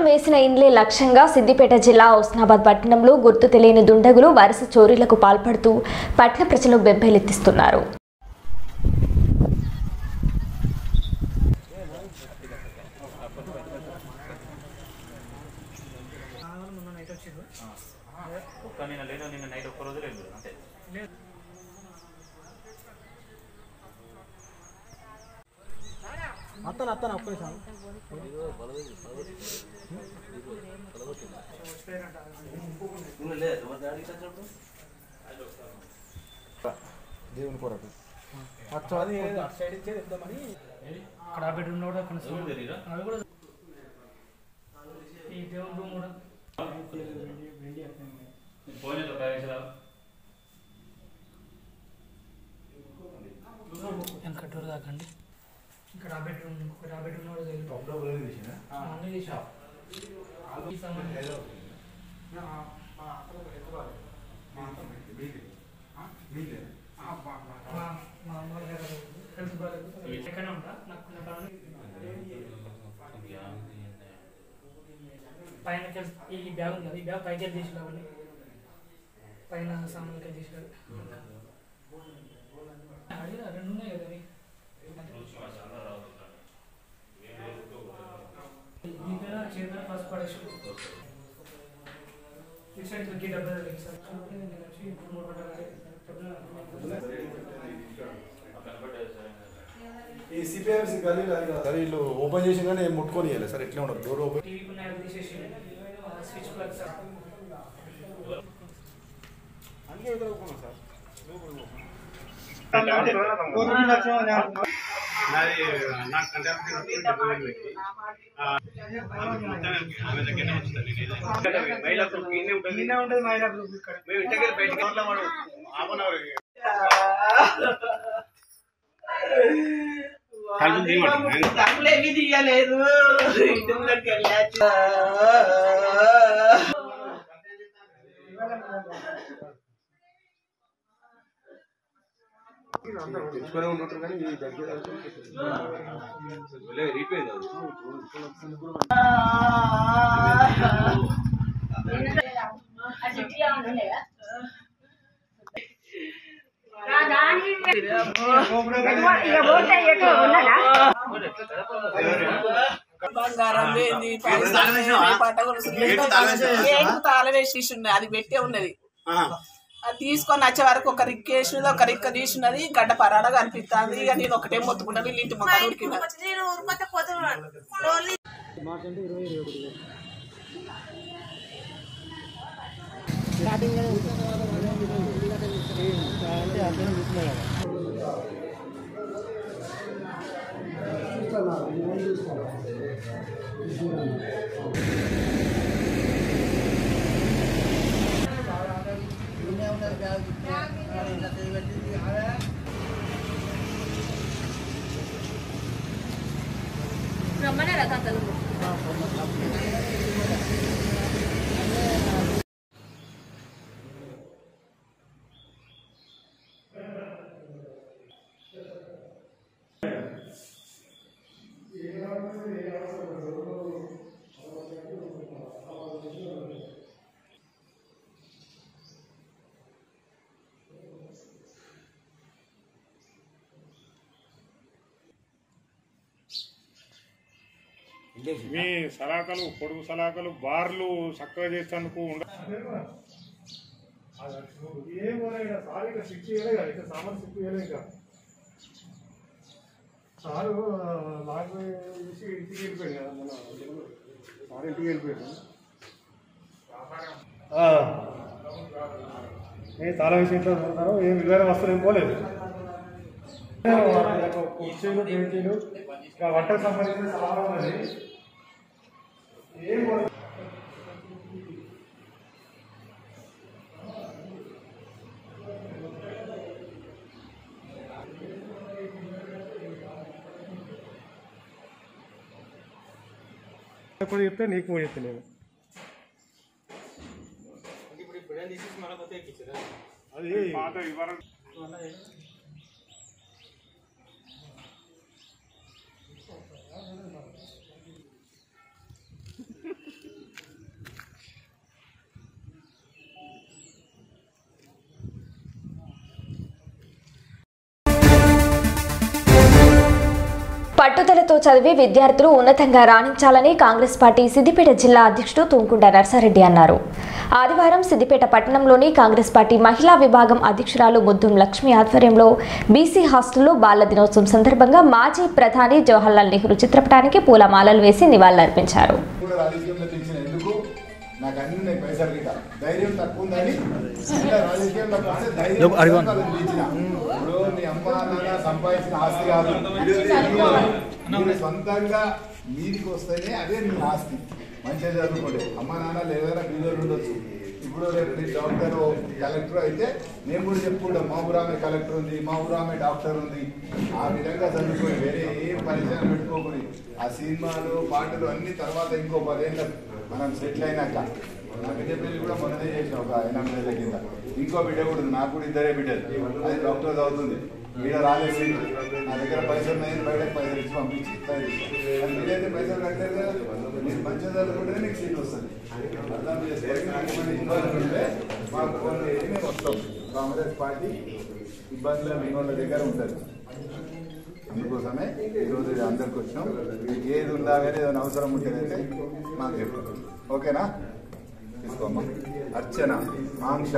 వేసిన ఇండ్లే లక్ష్యంగా సిద్దిపేట జిల్లా హుస్నాబాద్ పట్టణంలో గుర్తు తెలియని దుండగులు వరుస చోరీలకు పాల్పడుతూ పట్టణ ప్రజలను బెంబేలెత్తిస్తున్నారు ఒక్క నిన్న లేదు నిన్న నైట్ ఒక్క రోజు లేదు అంతే అత్తను అత్తను ఒక్క నిమిషం దేవుని కొరకు అచ్చా అది అటు సైడ్ ఇచ్చేది ఇద్దామని అక్కడ ఆ బెడ్రూమ్ కూడా అక్కడ అవి కూడా ఈ దేవుని రూమ్ కూడా ఫోన్ చేద్దాం ప్రవేశాలు వెనకటూరు దాకండి ఇక్కడ ఆ బెడ్రూమ్ ఇంకొకటి ఆ బెడ్రూమ్ కూడా జరిగింది అన్నీ తీసా ఈ సామాన్ మా మా అమ్మగారి దగ్గర హెల్త్ బాగాలేదు ఎక్కడనే ఉంటా నాకు కొంచెం పని పైన కెల్- ఈ బ్యాగ్ ఉంది కదా, ఈ బ్యాగ్ పైకి వెళ్ళి తీసి అవన్నీ పైన సామాన్కి వెళ్ళి తీసి అడిగిన రెండు ఉన్నాయి కదా అవి దీనిపైన చేతిపైన ఫస్ట్ పడేసి ఇటు సైడ్ దొరికి డబ్బా జరిగింది సార్ చూడండి, నేను వచ్చి ఇప్పుడు మూడు పడ్డాను. ఈ సిపిఎంసి గలీలు అది కదా సార్ వీళ్ళు ఓపెన్ చేసి కానీ ఏం ముట్టుకొని ఇవ్వలేదు సార్ ఎట్లా ఉండదు డోర్ ఓపెన్ టీవీ ఉన్నాయి అవి తీసేసి ఆ స్విచ్ ప్లగ్ సార్ అన్నీ ఎదుర్కొన్నాం సార్ తప్పులేమి తీయలేదు ఇంటి ముందరికి వెళ్ళాచ్చు తెచ్చుకొని ఉంటుంటారు కానీ ఈ దగ్గర బంగారం ఏంది పైసలు ఏంది, పట్ట గొలుసులు ఏంది, ఏంటి తాళం వేసి ఉన్నది అది పెట్టే ఉన్నది అది తీసుకొని వచ్చే వరకు ఒక రిక్కేసినది ఒక రిక్క తీసినది గడ్డ పరాడ కనిపిస్తుంది ఇక నేను ఒకటే మొత్తుకుంటా వీళ్ళ ఇంటి మొక్క ఉడికిన మీ సలాకలు పొడుగు సలాకలు బార్లు చక్కగా చేసేందుకు ఉండ ఏమో సార్ ఇక సిక్స్ ఇవ్వలే కదా ఇక సామాన్ సిక్స్ ఇవ్వలే ఇంకా సారు లాగ్ చేసి ఇంటికి వెళ్ళిపోయాడు కదా మన సార్ ఇంటికి వెళ్ళిపోయాడు ఏ తాళం వేసి ఇంట్లో చూడతారు ఏం విలువైన వస్తువులు ఏం పోలేదు కుర్చీలు బెంచీలు ఇంకా వంటకు సంబంధించిన సామాన్ ఉన్నది ఏం పోలేదు. ఎప్పుడు చెప్తే నీకు ఫోన్ చెప్తే నేను అది పాత వివరణ పట్టుదలతో చదివి విద్యార్థులు ఉన్నతంగా రాణించాలని కాంగ్రెస్ పార్టీ సిద్దిపేట జిల్లా అధ్యక్షుడు తుంకుంట నర్సారెడ్డి అన్నారు ఆదివారం సిద్దిపేట పట్టణంలోని కాంగ్రెస్ పార్టీ మహిళా విభాగం అధ్యక్షురాలు ముద్దుం లక్ష్మి ఆధ్వర్యంలో బీసీ హాస్టల్లో బాల దినోత్సవం సందర్భంగా మాజీ ప్రధాని జవహర్లాల్ నెహ్రూ చిత్రపటానికి పూలమాలలు వేసి నివాళులర్పించారు కూడా రాజకీయంలో తెలిసిన ఎందుకు నాకు అన్ని ఉన్నాయి పైసలు గిట్ట ధైర్యం తక్కువ ఉందని ఇంకా రాజకీయంలో వస్తే ధైర్యం వాళ్ళని పిలిచిన. ఇప్పుడు మీ అమ్మ నాన్న సంపాదించిన ఆస్తి కాదు మీరు సొంతంగా మీదికి వస్తేనే అదే మీ ఆస్తి మంచిగా చదువుకోండి అమ్మ నాన్న లేదా బీదోళ్ళు ఉండొచ్చు ఇప్పుడు రేపు నీ డాక్టర్ కలెక్టర్ అయితే నేను కూడా చెప్పుకుంటాం మా ఊరామె కలెక్టర్ ఉంది మా ఊరామె డాక్టర్ ఉంది ఆ విధంగా చదువుకొని వేరే ఏం పరిచయం పెట్టుకోకూడదు ఆ సినిమాలు పాటలు అన్ని తర్వాత ఇంకో పదేళ్ళ మనం సెటిల్ అయినాక నా బిడ్డ పెళ్లి కూడా మొన్ననే చేసిన ఒక ఎనిమిది నెలల కింద ఇంకో బిడ్డ కూడా ఉంది నాకు కూడా ఇద్దరే బిడ్డలు అది డాక్టర్ చదువుతుంది వీడ రాలేదు సీట్ నా దగ్గర పైసలు ఉన్నాయి బయటకు పైసలు ఇచ్చి పంపించి చదివిస్తాను. కానీ మీరైతే పైసలు కట్టారు కదా మీరు మంచిగా చదువుకుంటే నీకు సీట్ వస్తుంది అర్థం చేసుకోండి నాకు ఏమైనా ఇబ్బందులు ఉంటే మాకు ఫోన్ చేసి మేము వస్తాం కాంగ్రెస్ పార్టీ ఇబ్బందులు మీ వాళ్ళ దగ్గర ఉంటుంది అందుకోసమే ఈరోజు ఇది అందరికి వచ్చినాం మీకు ఏది ఉందా కానీ ఏదైనా అవసరం ఉంటేనైతే మాకు చెప్పండి ఓకేనా తీసుకోమ్మా అర్చన ఆంక్ష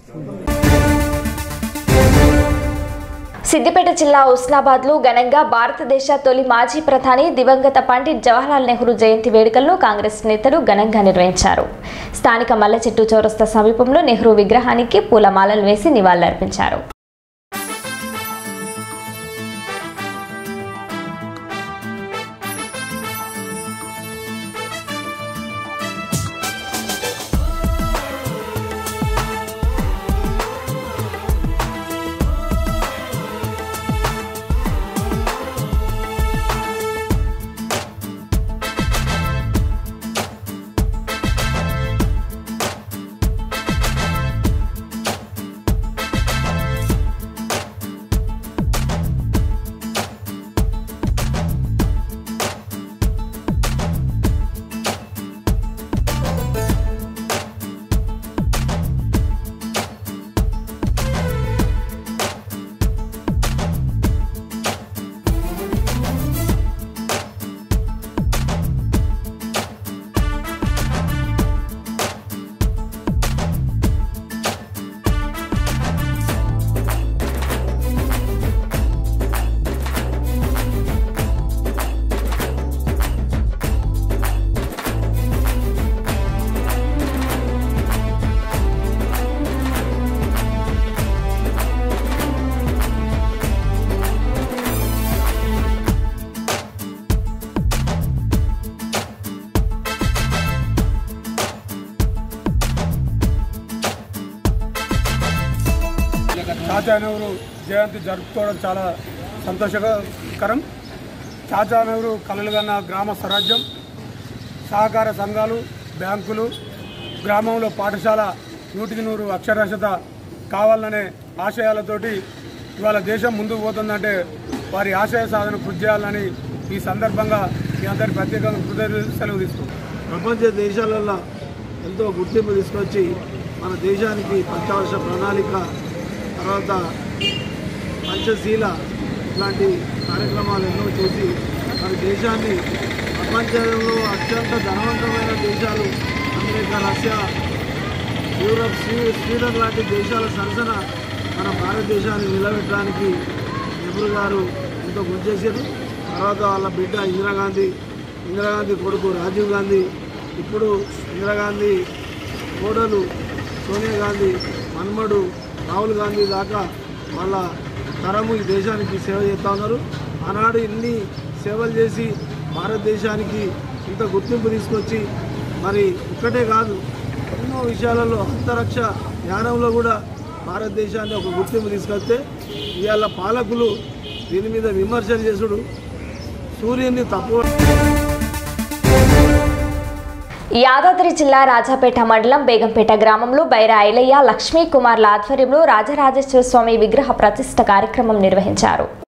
సిద్దిపేట జిల్లా ఉస్నాబాద్ లో ఘనంగా భారతదేశ తొలి మాజీ ప్రధాని దివంగత పండిట్ జవహర్లాల్ నెహ్రూ జయంతి వేడుకలను కాంగ్రెస్ నేతలు ఘనంగా నిర్వహించారు స్థానిక మల్ల చెట్టు చౌరస్తా సమీపంలో నెహ్రూ విగ్రహానికి పూలమాలలు వేసి నివాళులర్పించారు చాచా నెహ్రూ జయంతి జరుపుకోవడం చాలా సంతోషకరం చాచా నెహ్రూ కలలుగన్న గ్రామ స్వరాజ్యం సహకార సంఘాలు బ్యాంకులు గ్రామంలో పాఠశాల నూటికి నూరు అక్షరాస్యత కావాలనే ఆశయాలతోటి ఇవాళ దేశం ముందుకు పోతుందంటే వారి ఆశయ సాధన కృషి చేయాలని ఈ సందర్భంగా మీ అందరి ప్రత్యేకంగా కృతజ్ఞతలు సెలవు తీసుకుంటాం ప్రపంచ దేశాలలో ఎంతో గుర్తింపు తీసుకొచ్చి మన దేశానికి పంచవర్ష ప్రణాళిక తర్వాత పంచశీల ఇట్లాంటి కార్యక్రమాలు ఎన్నో చేసి మన దేశాన్ని ప్రపంచంలో అత్యంత ధనవంతమైన దేశాలు అమెరికా రష్యా యూరప్ స్వీ- స్వీడన్ లాంటి దేశాల సరసన మన భారతదేశాన్ని నిలబెట్టడానికి నెహ్రూ గారు ఎంతో కృషి చేశారు తర్వాత వాళ్ళ బిడ్డ ఇందిరాగాంధీ ఇందిరాగాంధీ కొడుకు రాజీవ్ గాంధీ ఇప్పుడు ఇందిరాగాంధీ కోడలు సోనియా గాంధీ మన్మడు రాహుల్ గాంధీ దాకా వాళ్ళ తరము ఈ దేశానికి సేవ చేస్తూ ఉన్నారు ఆనాడు ఇన్ని సేవలు చేసి భారతదేశానికి ఇంత గుర్తింపు తీసుకొచ్చి మరి ఇక్కడే కాదు ఎన్నో విషయాలలో అంతరిక్ష జ్ఞానంలో కూడా భారతదేశాన్ని ఒక గుర్తింపు తీసుకొస్తే ఇవాళ పాలకులు దీని మీద విమర్శలు చేసుడు సూర్యుని తప్పు యాదాద్రి జిల్లా రాజాపేట మండలం బేగంపేట గ్రామంలో బైరా ఐలయ్య లక్ష్మీ కుమార్ల ఆధ్వర్యంలో రాజరాజేశ్వర స్వామి విగ్రహ ప్రతిష్ఠ కార్యక్రమం నిర్వహించారు